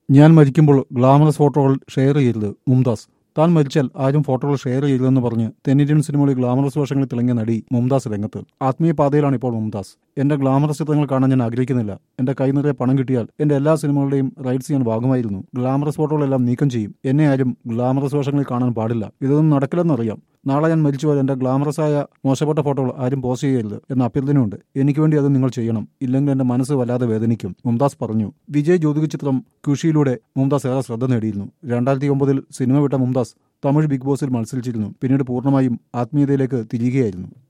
ഞാൻ മരിക്കുമ്പോൾ ഗ്ലാമറസ് ഫോട്ടോകൾ ഷെയർ ചെയ്യരുത് മുംതാസ് താൻ മരിച്ചാൽ ആരും ഫോട്ടോകൾ ഷെയർ ചെയ്യരുതെന്ന് പറഞ്ഞ് തെന്നിന്ത്യൻ സിനിമകളിൽ ഗ്ലാമറസ് വേഷങ്ങളിൽ തിളങ്ങിയ നടി മുംതാസ് രംഗത്ത് ആത്മീയ പാതയിലാണ് ഇപ്പോൾ മുംതാസ് എന്റെ ഗ്ലാമറസ് ചിത്രങ്ങൾ കാണാൻ ഞാൻ ആഗ്രഹിക്കുന്നില്ല എന്റെ കൈ നിറയെ പണം കിട്ടിയാൽ എന്റെ എല്ലാ സിനിമകളുടെയും റൈറ്റ്സ് ഞാൻ വാങ്ങുമായിരുന്നു ഗ്ലാമറസ് ഫോട്ടോകളെല്ലാം നീക്കം ചെയ്യും എന്നെ ആരും ഗ്ലാമറസ് വേഷങ്ങളിൽ കാണാൻ പാടില്ല ഇതൊന്നും നടക്കില്ലെന്നറിയാം നാളെ ഞാൻ മരിച്ചുപോയാൽ എന്റെ ഗ്ലാമറസായ മോശപ്പെട്ട ഫോട്ടോകൾ ആരും പോസ്റ്റ് ചെയ്യരുത് എന്ന അഭ്യർത്ഥനയുണ്ട് എനിക്ക് വേണ്ടി അത് നിങ്ങൾ ചെയ്യണം ഇല്ലെങ്കിൽ എന്റെ മനസ്സ് വല്ലാതെ വേദനിക്കും മുംതാസ് പറഞ്ഞു വിജയ് ജ്യോതിക ചിത്രം കുഷിയിലൂടെ മുംതാസ് ഏറെ ശ്രദ്ധ നേടിയിരുന്നു രണ്ടായിരത്തി ഒമ്പതിൽ സിനിമ വിട്ട മുംതാസ് തമിഴ് ബിഗ് ബോസിൽ മത്സരിച്ചിരുന്നു പിന്നീട് പൂർണ്ണമായും ആത്മീയതയിലേക്ക് തിരികുകയായിരുന്നു